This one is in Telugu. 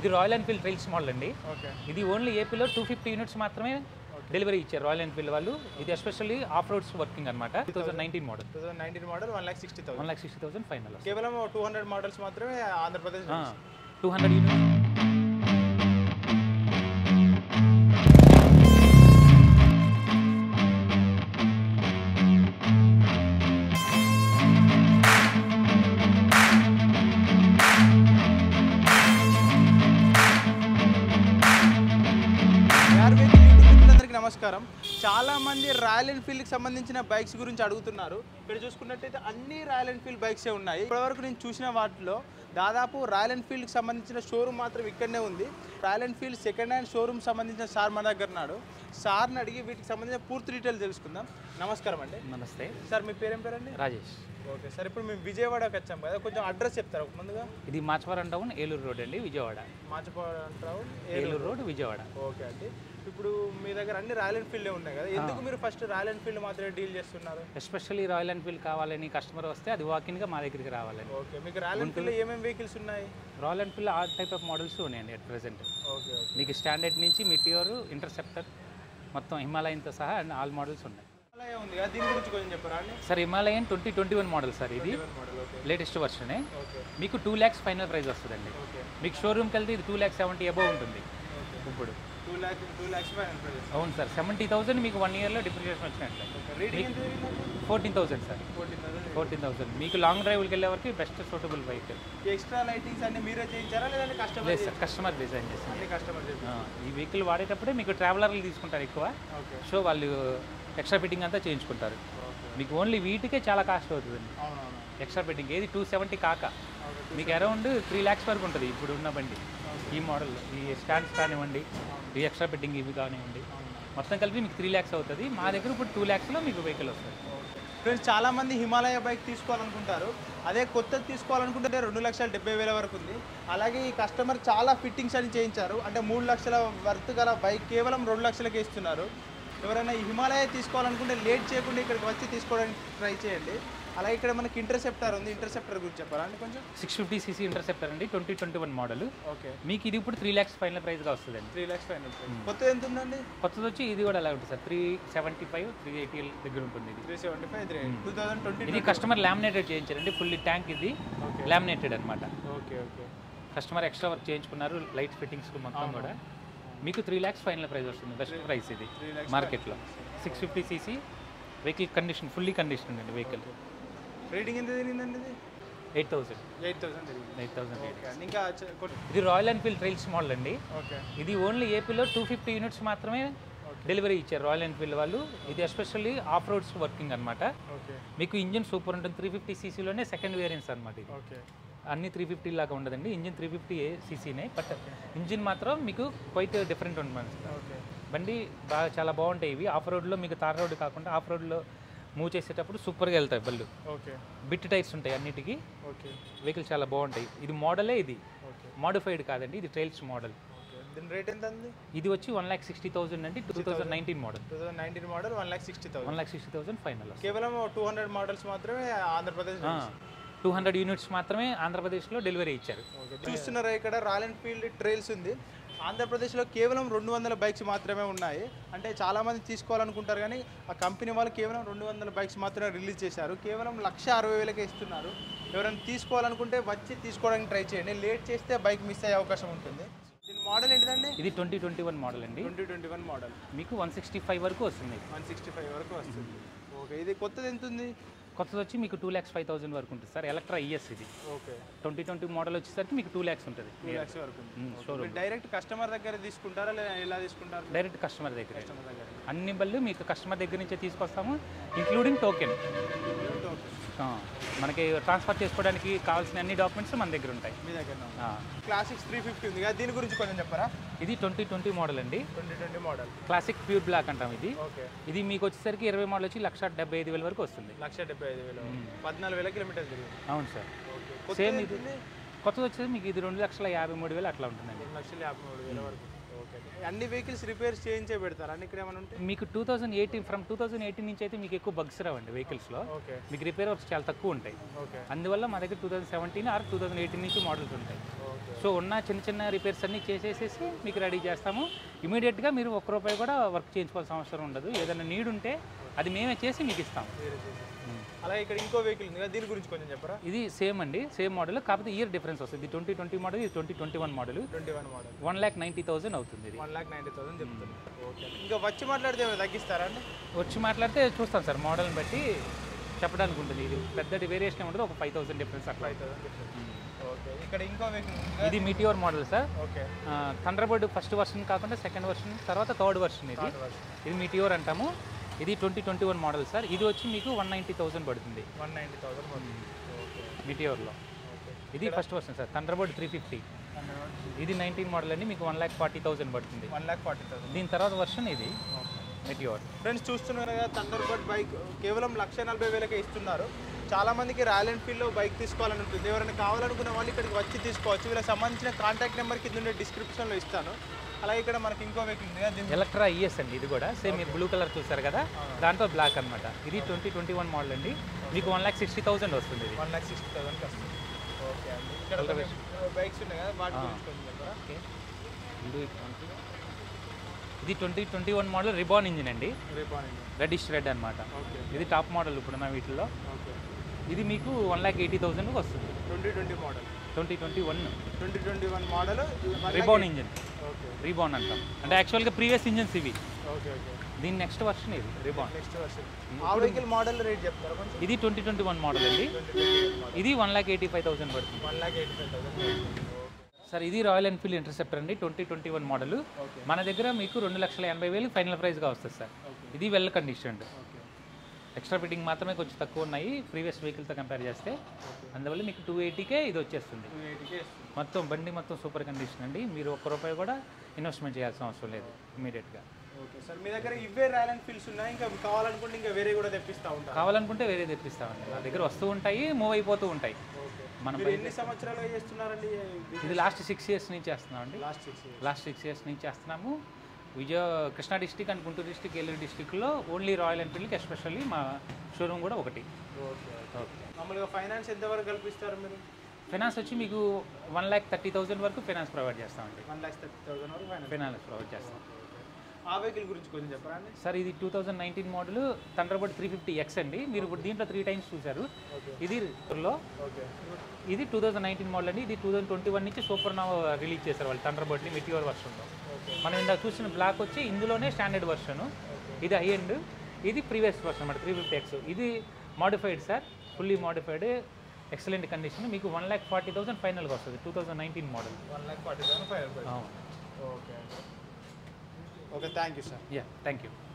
ఇది రాయల్ ఎన్ఫీల్డ్ ట్రైల్స్ మోడల్ అండి ఓకే ఇది ఓన్లీ ఏపీలో టూ ఫిఫ్టీ యూనిట్స్ మాత్రమే డెలివరీ ఇచ్చారు రాయల్ ఎన్ఫీల్డ్ వాళ్ళు ఇది ఎస్పెషల్లీ ఆఫ్ రోడ్స్ వర్కింగ్ అనమాట two thousand nineteen model two thousand nineteen model one lakh sixty thousand one lakh sixty thousand final కేవలం టూ హండ్రెడ్ మోడల్స్ మాత్రమే Andhra Pradesh two hundred units your vehicle YouTube మిత్రులందరికీ నమస్కారం చాలా మంది రాయల్ ఎన్ఫీల్డ్కి సంబంధించిన బైక్స్ గురించి అడుగుతున్నారు ఇక్కడ చూసుకున్నట్టయితే అన్ని రాయల్ ఎన్ఫీల్డ్ బైక్సే ఉన్నాయి ఇప్పటివరకు నేను చూసిన వాటిలో దాదాపు రాయల్ ఎన్ఫీల్డ్కి సంబంధించిన షోరూమ్ మాత్రం ఇక్కడనే ఉంది Royal Enfield second hand showroom సంబంధించిన సార్ మన దగ్గర ఉన్నాడు సార్ని అడిగి వీటికి సంబంధించిన పూర్తి డీటెయిల్ తెలుసుకుందాం నమస్కారం అండి నమస్తే సార్ మీ పేరేం పేరండి రాజేష్ ఓకే సార్ ఇప్పుడు మేము విజయవాడకి వచ్చాం కదా కొంచెం అడ్రస్ చెప్తారా ముందుగా ఇది మాచవరం టౌన్ ఏలూరు రోడ్ అండి విజయవాడ మార్చిపోవడం ఏలూరు రోడ్ విజయవాడ ఓకే అండి ఇప్పుడు మీ దగ్గర అన్ని రాయల్ ఎన్ఫీల్డ్ ఉన్నాయి కదా ఎందుకు మీరు ఫస్ట్ రాయల్ ఎన్ఫీల్డ్ మాత్రమే డీల్ చేస్తున్నారు ఎస్పెషల్లీ రాయల్ ఎన్ఫీల్డ్ కావాలని కస్టమర్ వస్తే అది వాకిన్గా మా దగ్గరికి రావాలని ఓకే మీకు రాయల్ ఎన్ఫీల్డ్ ఏమేమి వెహికల్స్ ఉన్నాయి రాయల్ ఎన్ఫీల్డ్ ఆ టైప్ ఆఫ్ మోడల్స్ ఉన్నాయండి అట్ ప్రెసెంట్ ఓకే ఓకే మీకు స్టాండర్డ్ నుంచి మిటియోర్ ఇంటర్సెప్టర్ మొత్తం హిమాలయన్తో సహా అండ్ ఆల్ మోడల్స్ ఉన్నాయి అలాగే ఉంది కదా దీని గురించి కొంచెం చెప్పరా అండి sir Himalayan twenty twenty one model sir ఇది మోడల్ ఓకే లేటెస్ట్ వర్షనే ఓకే మీకు టూ ల్యాక్స్ ఫైనల్ ప్రైస్ వస్తుందండి ఓకే మీకు షోరూమ్కి వెళ్తే ఇది టూ ల్యాక్స్ సెవెంటీ అబోవ్ ఉంటుంది ఓకే ఇప్పుడు two lakhs two lakhs five price అవును సార్ సెవెంటీ థౌసండ్ మీకు వన్ ఇయర్లో డిప్రిషియేషన్ వచ్చినట్లే ఓకే రీడింగ్ ఎంత fourteen thousand sir fourteen thousand fourteen thousand మీకు లాంగ్ డ్రైవ్కి వెళ్ళే వరకు best suitable bike extra lightings అన్ని మీరే చేయించారా లేదంటే కస్టమర్ లేదు సార్ కస్టమర్ డిజైన్ చేసింది అన్ని కస్టమర్ చేసి ఆ, ఈ వెహికల్ వాడేటప్పుడే మీకు ట్రావెలర్లు తీసుకుంటారు ఎక్కువ ఓకే సో వాళ్ళు ఎక్స్ట్రా ఫిట్టింగ్ అంతా చేయించుకుంటారు ఓకే మీకు ఓన్లీ వీటికే చాలా కాస్ట్ అవుతుందండి అవునవును ఎక్స్ట్రా ఫిట్టింగ్ ఏది టూ సెవెంటీ కాక మీకు అరౌండ్ త్రీ ల్యాక్స్ వరకు ఉంటుంది ఇప్పుడు ఉన్న బండి ఈ మోడల్ ఈ స్టాండ్స్ కానివ్వండి ఈ ఎక్స్ట్రా ఫిట్టింగ్ ఇవి కానివ్వండి మొత్తం కలిపి మీకు త్రీ ల్యాక్స్ అవుతుంది మా దగ్గర ఇప్పుడు టూ ల్యాక్స్లో మీకు వెహికల్ వస్తుంది ఫ్రెండ్స్ చాలా మంది హిమాలయ బైక్ తీసుకోవాలనుకుంటారు అదే కొత్తది తీసుకోవాలనుకుంటే రెండు లక్షల డెబ్బై వేల వరకు ఉంది అలాగే ఈ కస్టమర్ చాలా ఫిట్టింగ్స్ అని చేయించారు అంటే మూడు లక్షల వర్త్ గల బైక్ కేవలం రెండు లక్షలకే ఇస్తున్నారు ఎవరైనా ఈ హిమాలయ తీసుకోవాలనుకుంటే లేట్ చేయకుండా ఇక్కడికి వచ్చి తీసుకోవడానికి ట్రై చేయండి అలాగే ఇక్కడ మనకి ఇంటర్సెప్టర్ ఉంది ఇంటర్సెప్టర్ గురించి చెప్పారా అండి కొంచెం సిక్స్ ఫిఫ్టీ సీసీ ఇంటర్సెప్టర్ అండి twenty twenty one model okay మీకు ఇది ఇప్పుడు త్రీ ల్యాక్స్ ఫైనల్ ప్రైస్గా వస్తుందండి త్రీ ల్యాక్స్ ఫైవ్ కొత్తది ఎంత ఉందండి కొత్తది వచ్చి ఇది కూడా అలా ఉంటుంది sir three seventy five three eighty దగ్గర ఉంటుంది ఇది three seventy five three two thousand twenty ఇది కస్టమర్ లామినేటెడ్ చేయించారండి ఫుల్లీ ట్యాంక్ ఇది ఓకే లామినేటెడ్ అనమాట okay okay customer extra work చేయించుకున్నారు లైట్ ఫిట్టింగ్స్ మొత్తం కూడా మీకు త్రీ ల్యాక్స్ ఫైనల్ ప్రైస్ వస్తుంది బెస్ట్ ప్రైస్ ఇది త్రీ ల్యాక్స్ మార్కెట్లో six fifty CC vehicle condition fully condition అండి వెహికల్ రేటింగ్ ఎంత తిరిగిందండి ఇది ఎయిట్ థౌసండ్ ఎయిట్ థౌసండ్ తిరిగింది ఎయిట్ థౌసండ్ ఓకే అండి ఇంకా చె- కొట్- ఇది రాయల్ ఎన్ఫీల్డ్ ట్రైల్స్ మోడల్ అండి ఓకే ఇది ఓన్లీ ఏపీలో టూ ఫిఫ్టీ యూనిట్స్ మాత్రమే డెలివరీ ఇచ్చారు రాయల్ ఎన్ఫీల్డ్ వాళ్ళు ఇది ఎస్పెషల్లీ ఆఫ్ రోడ్స్ వర్కింగ్ అనమాట ఓకే మీకు ఇంజిన్ సూపర్ ఉంటుంది త్రీ ఫిఫ్టీ సీసీలోనే సెకండ్ వేరియంట్స్ అనమాట ఇది ఓకే అన్ని త్రీ ఫిఫ్టీ లాగా ఉండదండి ఇంజిన్ త్రీ ఫిఫ్టీ సీసీనే బట్ ఇంజిన్ మాత్రం మీకు క్వైట్ డిఫరెంట్ ఉంటుంది ఓకే బండి బాగా చాలా బాగుంటాయి ఇవి ఆఫ్ రోడ్లో మీకు తార్ రోడ్ కాకుండా ఆఫ్ రోడ్లో మూవ్ చేసేటప్పుడు సూపర్గా వెళ్తాయి బళ్ళు ఓకే బిట్ టైర్స్ ఉంటాయి అన్నిటికీ ఓకే వెహికల్ చాలా బాగుంటాయి ఇది మోడలే ఇది ఓకే మోడిఫైడ్ కాదండి ఇది ట్రైల్స్ మోడల్ ఓకే దీని రేట్ ఎంత అండి ఇది వచ్చి వన్ ల్యాక్ సిక్స్టీ థౌసండ్ అండి two thousand nineteen model two thousand nineteen model one lakh sixty thousand one lakh sixty thousand final కేవలం టూ హండ్రెడ్ మోడల్స్ మాత్రమే ఆంధ్రప్రదేశ్ టూ హండ్రెడ్ యూనిట్స్ మాత్రమే ఆంధ్రప్రదేశ్లో డెలివరీ ఇచ్చారు ఓకే చూస్తున్నారా ఇక్కడ రాయల్ ఎన్ఫీల్డ్ ట్రైల్స్ ఉంది ఆంధ్రప్రదేశ్లో కేవలం రెండు వందల బైక్స్ మాత్రమే ఉన్నాయి అంటే చాలామంది తీసుకోవాలనుకుంటారు కానీ ఆ కంపెనీ వాళ్ళు కేవలం రెండు వందల బైక్స్ మాత్రమే రిలీజ్ చేశారు కేవలం లక్ష అరవై వేలకే ఇస్తున్నారు ఎవరైనా తీసుకోవాలనుకుంటే వచ్చి తీసుకోవడానికి ట్రై చేయండి లేట్ చేస్తే బైక్ మిస్ అయ్యే అవకాశం ఉంటుంది దీని మోడల్ ఏంటిదండి ఇది ట్వంటీ ట్వంటీ వన్ మోడల్ అండి ట్వంటీ ట్వంటీ వన్ మోడల్ మీకు వన్ సిక్స్టీ ఫైవ్ వరకు వస్తుంది వన్ సిక్స్టీ ఫైవ్ వరకు వస్తుంది ఓకే ఇది కొత్తది ఎంత ఉంది కొత్తది వచ్చి మీకు టూ ల్యాక్స్ ఫైవ్ థౌసండ్ వరకు ఉంటుంది సార్ ఎలక్ట్రా ఇయర్స్ ఇది ఓకే ట్వంటీ ట్వంటీ మోడల్ వచ్చేసరికి మీకు టూ ల్యాక్స్ ఉంటుంది టూ ల్యాక్స్ వరకు ఉంది Mm, Okay. showroom. మీరు డైరెక్ట్ కస్టమర్ దగ్గర తీసుకుంటారా లేదా ఎలా తీసుకుంటారు డైరెక్ట్ కస్టమర్ దగ్గర కస్టమర్ దగ్గర అన్ని బళ్ళు మీకు కస్టమర్ దగ్గర నుంచే తీసుకొస్తాము ఇంక్లూడింగ్ టోకెన్ మనకి ట్రాన్స్ఫర్ చేసుకోవడానికి కావాల్సిన అన్ని డాక్యుమెంట్స్ మన దగ్గర ఉంటాయి మీ దగ్గర ఆ, క్లాసిక్స్ త్రీ ఫిఫ్టీ ఉంది కదా దీని గురించి కొంచెం చెప్పరా ఇది ట్వంటీ ట్వంటీ మోడల్ అండి twenty twenty model Classic pure black అంటాం ఇది ఓకే ఇది మీకు వచ్చేసరికి ఇరవై మోడల్ వచ్చి లక్ష డెబ్బై ఐదు వేల వరకు వస్తుంది లక్ష డెబ్బై ఐదు వేలు పద్నాలుగు వేల కిలోమీటర్లు తిరిగింది అవును సార్ ఓకే సేమ్ సేమ్ ఇది కొత్తది వచ్చేసి మీకు ఇది రెండు లక్షల యాభై మూడు వేలు అట్లా ఉంటుందండి రెండు లక్షల యాభై మూడు వేల వరకు ఓకే అన్ని వెహికల్స్ రిపేర్స్ చేయించే పెడతారా అన్ని ఇక్కడ ఏమైనా ఉంటే మీకు two thousand eighteen from two thousand eighteen నుంచి అయితే మీకు ఎక్కువ బగ్స్ రావండి వెహికల్స్లో ఓకే మీకు రిపేర్ వర్క్స్ చాలా తక్కువ ఉంటాయి ఓకే అందువల్ల మా దగ్గర two thousand seventeen or two thousand eighteen నుంచి మోడల్స్ ఉంటాయి ఓకే సో ఉన్న చిన్న చిన్న రిపేర్స్ అన్నీ చేసేసేసి మీకు రెడీ చేస్తాము ఇమీడియట్గా మీరు ఒక్క రూపాయి కూడా వర్క్ చేయించుకోవాల్సిన అవసరం ఉండదు ఏదైనా నీడ్ ఉంటే అది మేమే చేసి మీకు ఇస్తాం అలాగే ఇక్కడ ఇంకో వెహికల్ ఉంది కదా దీని గురించి కొంచెం చెప్పరా ఇది సేమ్ అండి సేమ్ మోడల్ కాకపోతే ఇయర్ డిఫరెన్స్ వస్తుంది ట్వంటీ ట్వంటీ మోడల్ ఇది twenty twenty one model twenty one model one lakh ninety thousand అవుతుంది ఇది వన్ ల్యాక్ నైంటీ థౌసండ్ చెప్తున్నారు ఓకే ఇంకా వచ్చి మాట్లాడితే ఏమైనా తగ్గిస్తారా అండి వచ్చి మాట్లాడితే చూస్తాం సార్ మోడల్ని బట్టి చెప్పడానికి ఉంటుంది ఇది పెద్దటి వేరియేషన్ ఉండదు ఒక ఫైవ్ థౌసండ్ డిఫరెన్స్ అట్లా ఫైవ్ థౌసండ్ ఓకే ఇక్కడ ఇంకో వెహికల్ ఉంది కదా ఇది Meteor model sir okay Thunderbird first version కాకుండా సెకండ్ వర్షన్ తర్వాత థర్డ్ వర్షన్ ఇది ఇది మీటియోర్ అంటాము ఇది twenty twenty one model sir ఇది వచ్చి మీకు వన్ నైంటీ థౌసండ్ పడుతుంది వన్ నైంటీ థౌసండ్ ఓకే మీటియోర్లో ఓకే ఇది first version sir Thunderbird three fifty ఇది నైన్టీన్ మోడల్ అండి మీకు వన్ ల్యాక్ ఫార్టీ థౌసండ్ పడుతుంది వన్ ల్యాక్ ఫార్టీ థౌసండ్ దీని తర్వాత వర్షన్ ఇది మెటియోర్ ఫ్రెండ్స్ చూస్తున్నారు కదా థండర్ బర్డ్ బైక్ కేవలం లక్ష నలభై వేలకే ఇస్తున్నారు చాలా మందికి రాయల్ ఎన్ఫీల్డ్లో బైక్ తీసుకోవాలని ఉంటుంది ఎవరైనా కావాలనుకున్న వాళ్ళు ఇక్కడికి వచ్చి తీసుకోవచ్చు వీళ్ళకి సంబంధించిన కాంటాక్ట్ నెంబర్ కింద ఉండే డిస్క్రిప్షన్లో ఇస్తాను అలాగే ఇక్కడ మనకి ఇంకో వెహికల్ ఉంది కదా దీని ఎలక్ట్రా ఈఎస్ అండి ఇది కూడా సేమ్ మీరు బ్లూ కలర్ చూసారు కదా దాంట్లో బ్లాక్ అన్నమాట ఇది ట్వంటీ ట్వంటీ వన్ మోడల్ అండి మీకు వన్ ల్యాక్ సిక్స్టీ థౌసండ్ వస్తుంది ఇది వన్ ల్యాక్ సిక్స్టీ థౌసండ్కి వస్తుంది ఓకే అండి ఇక్కడ బైక్స్ ఉన్నాయి కదా వాటి గురించి కొంచెం చెప్పరా ఓకే ఇది twenty twenty one model reborn engine అండి రేపు రెడిష్ రెడ్ అన్నమాట ఓకే ఇది టాప్ మోడల్ ఇప్పుడున్న వీటిల్లో ఓకే ఇది మీకు వన్ ల్యాక్ ఎయిటీ థౌసండ్కి వస్తుంది twenty twenty model twenty twenty one twenty twenty one model reborn engine okay reborn అంటాం అంటే యాక్చువల్గా ప్రీవియస్ ఇంజిన్స్ ఇవి ఓకే ఓకే దీని నెక్స్ట్ వర్షన్ ఇది రీబాన్ నెక్స్ట్ వర్షన్ ఆ వెహికల్ మోడల్ రేట్ చెప్తారా కొంచెం ఇది ట్వంటీ ట్వంటీ వన్ మోడల్ అండి ట్వంటీ ట్వంటీ మోడల్ ఇది one lakh eighty five thousand పడుతుంది one lakh eighty five thousand sir ఇది రాయల్ ఎన్ఫీల్డ్ ఇంటర్సెప్టర్ అండి twenty twenty one model okay మన దగ్గర మీకు రెండు లక్షల ఎనభై వేలు ఫైనల్ ప్రైస్గా వస్తుంది సార్ ఓకే ఇది well conditioned okay extra fitting మాత్రమే కొంచెం తక్కువ ఉన్నాయి ప్రీవియస్ వెహికల్తో కంపేర్ చేస్తే అందువల్ల మీకు టూ ఎయిటీకే ఇది వచ్చేస్తుంది టూ ఎయిటీకే మొత్తం బండి మొత్తం సూపర్ కండిషన్ అండి మీరు ఒక్క రూపాయి కూడా ఇన్వెస్ట్మెంట్ చేయాల్సిన అవసరం లేదు ఇమీడియట్గా ఓకే సార్ మీ దగ్గర ఇవే రాయల్ ఎన్ఫీల్డ్స్ ఉన్నాయి ఇంకా కావాలనుకుంటే ఇంకా వేరే కూడా తెప్పిస్తా ఉంటారు కావాలనుకుంటే వేరే తెప్పిస్తామండి నా దగ్గర వస్తూ ఉంటాయి మూవ్ అయిపోతూ ఉంటాయి ఓకే మన మీరు ఎన్ని సంవత్సరాలుగా చేస్తున్నారండి ఇది లాస్ట్ సిక్స్ ఇయర్స్ నుంచి చేస్తున్నామండి last six years last six years నుంచి చేస్తున్నాము Vijaya Krishna district and Guntur district Eluru డిస్టిక్లో ఓన్లీ రాయల్ ఎన్ఫీల్డ్కి ఎస్పెషల్లీ మా షోరూమ్ కూడా ఒకటి ఓకే మామూలుగా ఫైనాన్స్ ఎంతవరకు కల్పిస్తారు మీరు ఫైనాన్స్ వచ్చి మీకు వన్ ల్యాక్ థర్టీ థౌసండ్ వరకు ఫైనాన్స్ ప్రొవైడ్ చేస్తామండి వన్ ల్యాక్స్ థర్టీ థౌసండ్ వరకు ఫైనాన్స్ ఫైనాన్స్ ప్రొవైడ్ చేస్తాం ఆ వెహికల్ గురించి కొంచెం చెప్పరా అండి సార్ ఇది two thousand nineteen model Thunderbird three fifty X అండి మీరు ఇప్పుడు దీంట్లో త్రీ టైమ్స్ చూశారు ఓకే ఇది లో ఓకే ఇది టూ థౌజండ్ నైన్టీన్ మోడల్ అండి ఇది టూ థౌజండ్ ట్వంటీ వన్ నుంచి సూపర్ నావ్ రిలీజ్ చేశారు వాళ్ళు థండర్బర్డ్ని మెటియోర్ వర్షన్లో ఓకే మనం ఇందాక చూసిన బ్లాక్ వచ్చి ఇందులోనే స్టాండర్డ్ వర్షన్ ఇది హై ఎండ్ ఇది ప్రీవియస్ వర్షన్ అన్నమాట త్రీ ఫిఫ్టీ ఎక్స్ ఇది modified sir fully modified excellent condition మీకు వన్ ల్యాక్ ఫార్టీ థౌసండ్ ఫైనల్గా వస్తుంది two thousand nineteen model one lakh forty thousand five okay okay thank you sir yeah thank you